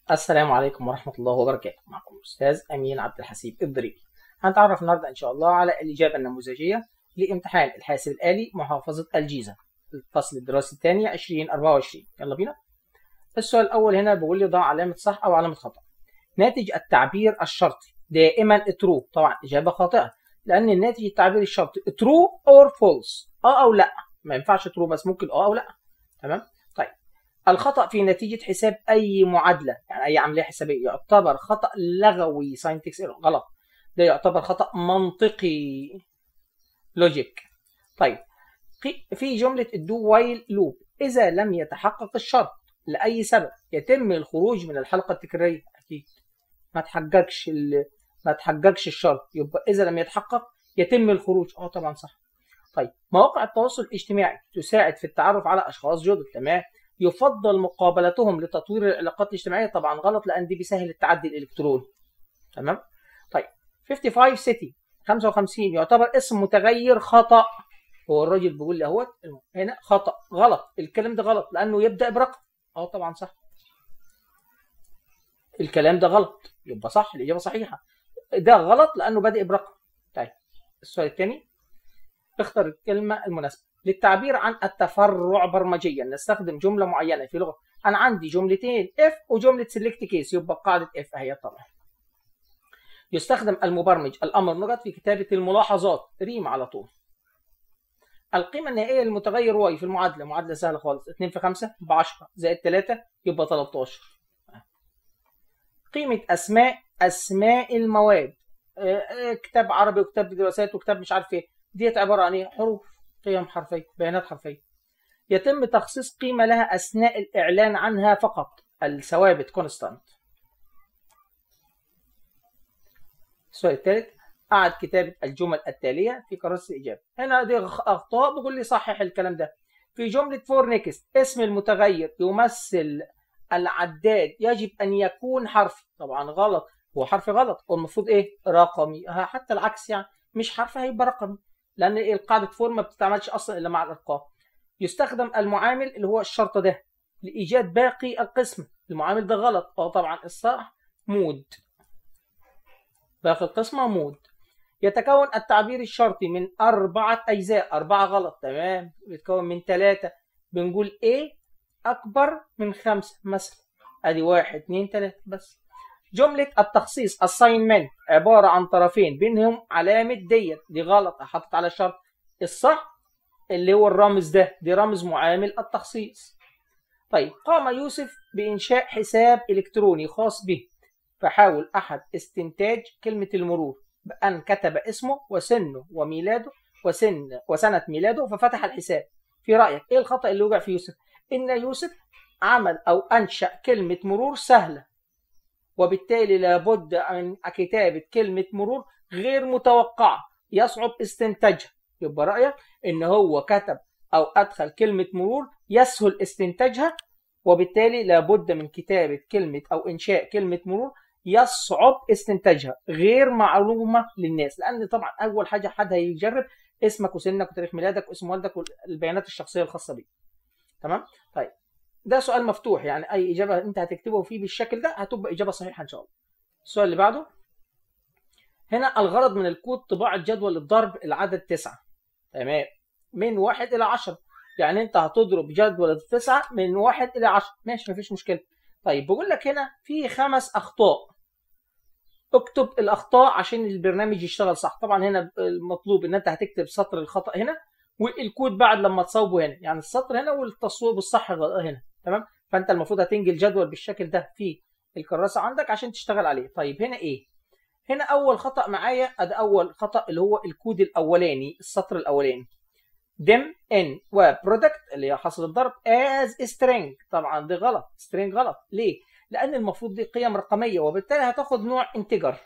السلام عليكم ورحمة الله وبركاته معكم الأستاذ أمين عبد الحسيب الضريبي هنتعرف النهاردة إن شاء الله على الإجابة النموذجية لامتحان الحاسب الآلي محافظة الجيزة الفصل الدراسي الثاني 2024 يلا بينا السؤال الأول هنا بيقول لي ضع علامة صح أو علامة خطأ ناتج التعبير الشرطي دائما true طبعا إجابة خاطئة لأن الناتج التعبير الشرطي true or false أه أو لأ ما ينفعش true بس ممكن أه أو لأ تمام طيب الخطأ في نتيجة حساب أي معادلة يعني أي عملية حسابية يعتبر خطأ لغوي ساينتكس غلط ده يعتبر خطأ منطقي لوجيك طيب في جملة الدو وايل لوب إذا لم يتحقق الشرط لأي سبب يتم الخروج من الحلقة التكرارية أكيد ما تحققش ما تحققش الشرط يبقى إذا لم يتحقق يتم الخروج أه طبعا صح طيب مواقع التواصل الاجتماعي تساعد في التعرف على أشخاص جدد تمام يفضل مقابلتهم لتطوير العلاقات الاجتماعيه طبعا غلط لان دي بيسهل التعدي الالكتروني تمام طيب 55 سيتي 55 يعتبر اسم متغير خطا هو الراجل بيقول لي اهوت هنا خطا غلط الكلام ده غلط لانه يبدا برقم اه طبعا صح الكلام ده غلط يبقى صح الاجابه صحيحه ده غلط لانه بادئ برقم طيب السؤال الثاني اختر الكلمه المناسبه للتعبير عن التفرع برمجيا نستخدم جمله معينه في لغه انا عندي جملتين اف وجمله سيلكت كيس يبقى قاعده اف هي طبعا يستخدم المبرمج الامر نقط في كتابه الملاحظات ريم على طول القيمه النهائيه للمتغير واي في المعادله معادله سهله خالص 2 في 5 ب 10 زائد 3 يبقى 13 قيمه اسماء اسماء المواد كتاب عربي وكتاب دراسات وكتاب مش عارف ايه ديت عباره عن ايه حروف قيم حرفية بيانات حرفية يتم تخصيص قيمة لها أثناء الإعلان عنها فقط الثوابت كونستانت السؤال الثالث أعد كتابة الجمل التالية في كراسة الإجابة هنا دي أخطاء بيقول لي صحح الكلام ده في جملة فور نيكست اسم المتغير يمثل العداد يجب أن يكون حرفي طبعا غلط هو حرفي غلط والمفروض إيه رقمي حتى العكس يعني مش حرفي هيبقى رقمي لان القاعده فور ما بتستعملش اصلا الا مع الارقام يستخدم المعامل اللي هو الشرط ده لايجاد باقي القسم المعامل ده غلط اه طبعا الصح مود باقي القسمه مود يتكون التعبير الشرطي من أربعة أجزاء أربعة غلط تمام بيتكون من ثلاثة بنقول A أكبر من خمسة مثلا أدي واحد اتنين تلاتة بس جملة التخصيص assignment عبارة عن طرفين بينهم علامة ديت دي غلط حطت على الشرط الصح اللي هو الرمز ده دي رمز معامل التخصيص طيب قام يوسف بإنشاء حساب إلكتروني خاص به فحاول أحد استنتاج كلمة المرور بأن كتب اسمه وسنه وميلاده وسن وسنة ميلاده ففتح الحساب في رأيك إيه الخطأ اللي وقع في يوسف؟ إن يوسف عمل أو أنشأ كلمة مرور سهلة وبالتالي لابد من كتابة كلمة مرور غير متوقعة يصعب استنتاجها يبقى رأيك إن هو كتب أو أدخل كلمة مرور يسهل استنتاجها وبالتالي لابد من كتابة كلمة أو إنشاء كلمة مرور يصعب استنتاجها غير معلومة للناس لأن طبعا أول حاجة حد هيجرب اسمك وسنك وتاريخ ميلادك واسم والدك والبيانات الشخصية الخاصة بيك تمام طيب ده سؤال مفتوح يعني اي اجابه انت هتكتبه فيه بالشكل ده هتبقى اجابه صحيحه ان شاء الله السؤال اللي بعده هنا الغرض من الكود طباعه جدول الضرب العدد تسعة تمام من واحد الى عشرة يعني انت هتضرب جدول التسعة من واحد الى عشرة ماشي مفيش مشكله طيب بقول لك هنا في خمس اخطاء اكتب الاخطاء عشان البرنامج يشتغل صح طبعا هنا المطلوب ان انت هتكتب سطر الخطا هنا والكود بعد لما تصوبه هنا يعني السطر هنا والتصويب الصح هنا تمام فانت المفروض هتنجل جدول بالشكل ده في الكراسه عندك عشان تشتغل عليه طيب هنا ايه هنا اول خطا معايا ادي اول خطا اللي هو الكود الاولاني السطر الاولاني دم ان وبرودكت اللي هي حاصل الضرب از سترينج طبعا دي غلط سترينج غلط ليه لان المفروض دي قيم رقميه وبالتالي هتاخد نوع انتجر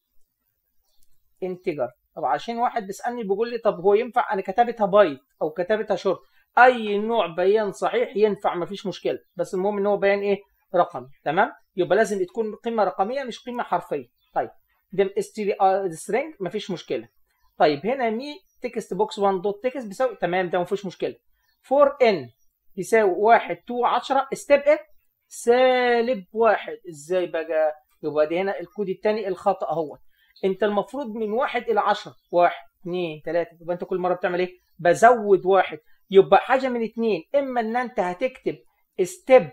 انتجر طب عشان واحد بيسالني بيقول لي طب هو ينفع انا كتبتها بايت او كتبتها شورت اي نوع بيان صحيح ينفع مفيش مشكله بس المهم ان هو بيان ايه رقمي تمام يبقى لازم تكون قيمه رقميه مش قيمه حرفيه طيب ده سترينج مفيش مشكله طيب هنا مي تكست بوكس 1 دوت تكست بيساوي تمام ده مفيش مشكله 4 ان يساوي 1 2 10 ستيب ايه سالب واحد ازاي بقى يبقى دي هنا الكود الثاني الخطا اهو انت المفروض من واحد الى 10 واحد اثنين ثلاثة يبقى انت كل مره بتعمل ايه بزود واحد يبقى حاجه من اثنين اما ان انت هتكتب ستيب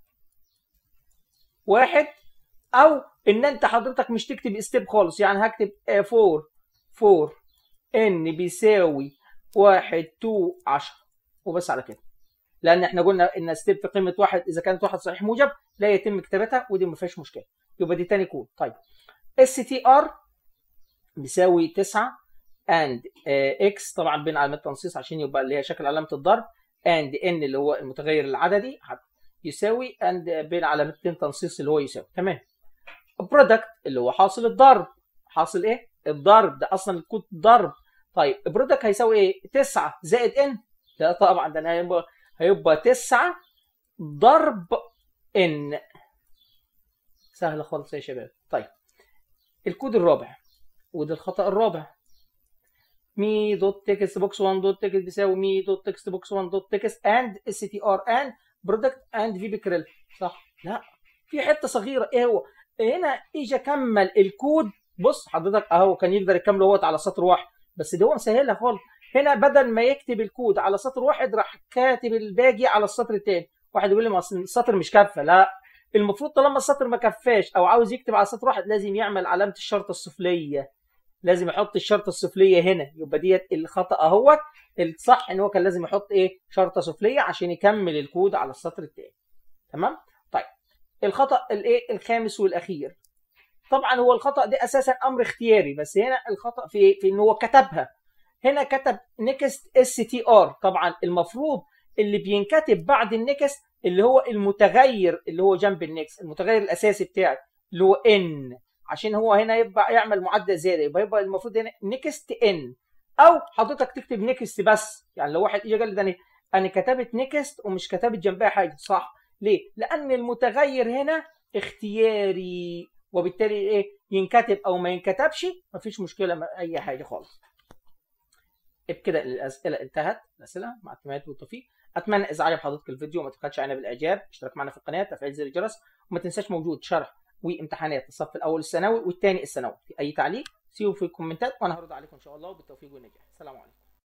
واحد او ان انت حضرتك مش تكتب ستيب خالص يعني هكتب 4 4 ان بيساوي 1 2 10 وبس على كده لان احنا قلنا ان ستيب في قيمه واحد اذا كانت واحد صحيح موجب لا يتم كتابتها ودي ما فيهاش مشكله يبقى دي تاني كود طيب اس تي ار بيساوي 9 اند اكس طبعا بين علامات تنصيص عشان يبقى اللي هي شكل علامه الضرب اند ان اللي هو المتغير العددي يساوي اند بين علامتين تنصيص اللي هو يساوي تمام برودكت اللي هو حاصل الضرب حاصل ايه الضرب ده اصلا الكود ضرب طيب برودكت هيساوي ايه 9 زائد ان لا طبعا ده هيبقى هيبقى 9 ضرب ان سهله خالص يا شباب طيب الكود الرابع وده الخطا الرابع مي دوت تكست بوكس 1 دوت تكست بيساوي مي دوت تكست بوكس 1 دوت تكست اند اس تي ار اند برودكت اند في بكريل صح لا في حته صغيره ايه هو هنا اجى كمل الكود بص حضرتك اهو كان يقدر يكمله هو على سطر واحد بس ده هو مسهلها خالص هنا بدل ما يكتب الكود على سطر واحد راح كاتب الباقي على السطر الثاني واحد يقول لي ما السطر مش كافه لا المفروض طالما السطر ما كفاش او عاوز يكتب على سطر واحد لازم يعمل علامه الشرطه السفليه لازم يحط الشرطه السفليه هنا يبقى ديت الخطا اهوت الصح ان هو كان لازم يحط ايه شرطه سفليه عشان يكمل الكود على السطر الثاني تمام طيب الخطا الايه الخامس والاخير طبعا هو الخطا ده اساسا امر اختياري بس هنا الخطا في ايه في ان هو كتبها هنا كتب نيكست اس تي ار طبعا المفروض اللي بينكتب بعد النكست اللي هو المتغير اللي هو جنب النكست المتغير الاساسي بتاعي اللي هو ان عشان هو هنا يبقى يعمل معدل زياده يبقى يبقى المفروض هنا نيكست ان او حضرتك تكتب نيكست بس يعني لو واحد اجى قال لي ده انا كتبت نيكست ومش كتبت جنبها حاجه صح ليه؟ لان المتغير هنا اختياري وبالتالي ايه ينكتب او ما ينكتبش مفيش مشكله اي حاجه خالص بكده الاسئله انتهت الاسئله مع التمهيد والتوفيق اتمنى اذا عجب حضرتك الفيديو ما تبخلش علينا بالاعجاب اشترك معنا في القناه تفعيل زر الجرس وما تنساش موجود شرح وامتحانات الصف الاول الثانوي والثاني الثانوي في اي تعليق سيبوا في الكومنتات وانا هرد عليكم ان شاء الله بالتوفيق والنجاح السلام عليكم